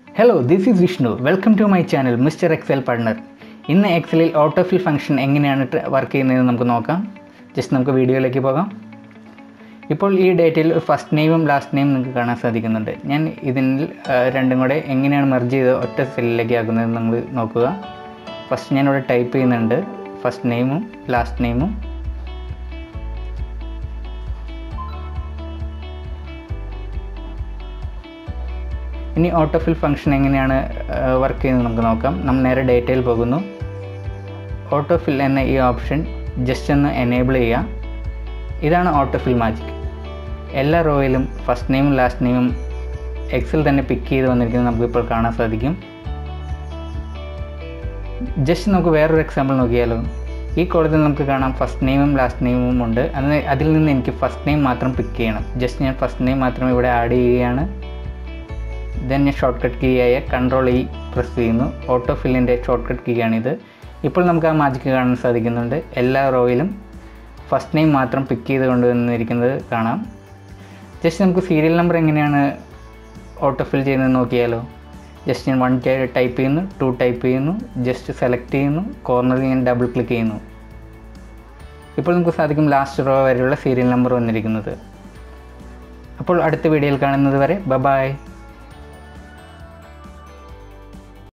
hello this is Vishnu welcome to my channel mister Excel partner ഇന്ന് എക്സലിൽ autofill function എങ്ങനെയാണ് work ചെയ്യുന്നതെന്ന് നമുക്ക് നോക്കാം ജസ്റ്റ് നമുക്ക് വീഡിയോയിലേക്ക് പോകാം ഇപ്പോൾ ഈ ഡേറ്റയിൽ ഫസ്റ്റ് നെയിമും ലാസ്റ്റ് നെയിം നിങ്ങൾക്ക് കാണാൻ സാധിക്കുന്നുണ്ട് ഞാൻ ഇതിൽ ആ, രണ്ടും കൂടെ എങ്ങനെയാണ് മെർജ് ചെയ്ത് ഒറ്റ സെല്ലിലേക്ക് ആക്കുന്നത് നമ്മൾ നോക്കുക ഫസ്റ്റ് ഞാനിവിടെ ടൈപ്പ് ചെയ്യുന്നുണ്ട് ഫസ്റ്റ് നെയിമും ലാസ്റ്റ് നെയിമും ഇനി ഓട്ടോഫിൽ ഫംഗ്ഷൻ എങ്ങനെയാണ് വർക്ക് ചെയ്യുന്നത് നമുക്ക് നോക്കാം നമ്മൾ നേരെ ഡേറ്റയിൽ പോകുന്നു ഓട്ടോഫിൽ എന്ന ഈ ഓപ്ഷൻ ജസ്റ്റ് ഒന്ന് എനേബിൾ ചെയ്യുക ഇതാണ് ഓട്ടോഫിൽ മാജിക് എല്ലാ റോയിലും ഫസ്റ്റ് നെയിമും ലാസ്റ്റ് നെയിമും എക്സിൽ തന്നെ പിക്ക് ചെയ്ത് വന്നിരിക്കുന്നത് നമുക്കിപ്പോൾ കാണാൻ സാധിക്കും ജസ്റ്റ് നമുക്ക് വേറൊരു എക്സാമ്പിൾ നോക്കിയാലോ ഈ കോളത്തിൽ നമുക്ക് കാണാം ഫസ്റ്റ് നെയിമും ലാസ്റ്റ് നെയിമും ഉണ്ട് അതിന് അതിൽ നിന്ന് എനിക്ക് ഫസ്റ്റ് നെയിം മാത്രം പിക്ക് ചെയ്യണം ജസ്റ്റ് ഞാൻ ഫസ്റ്റ് നെയിം മാത്രം ഇവിടെ ആഡ് ചെയ്യുകയാണ് ദെൻ ഞാൻ ഷോർട്ട് കട്ട് കീ ആയ കൺട്രോൾ ഇ പ്രസ് ചെയ്യുന്നു ഓട്ടോ ഫില്ലിൻ്റെ ഷോർട്ട് കട്ട് കീ ആണിത് ഇപ്പോൾ നമുക്ക് ആ മാജിക്ക് കാണാൻ സാധിക്കുന്നുണ്ട് എല്ലാ റോയിലും ഫസ്റ്റ് നെയിം മാത്രം പിക്ക് ചെയ്ത് കൊണ്ടുവന്നിരിക്കുന്നത് കാണാം ജസ്റ്റ് നമുക്ക് സീരിയൽ നമ്പർ എങ്ങനെയാണ് ഓട്ടോ ഫിൽ ചെയ്യുന്നത് നോക്കിയാലോ ജസ്റ്റ് ഞാൻ വൺ ടൈപ്പ് ചെയ്യുന്നു ടു ടൈപ്പ് ചെയ്യുന്നു ജസ്റ്റ് സെലക്ട് ചെയ്യുന്നു കോർണറിൽ ഞാൻ ഡബിൾ ക്ലിക്ക് ചെയ്യുന്നു ഇപ്പോൾ നമുക്ക് സാധിക്കും ലാസ്റ്റ് റോ വരെയുള്ള സീരിയൽ നമ്പർ വന്നിരിക്കുന്നത് അപ്പോൾ അടുത്ത വീഡിയോയിൽ കാണുന്നത് വരെ ബ ബായ്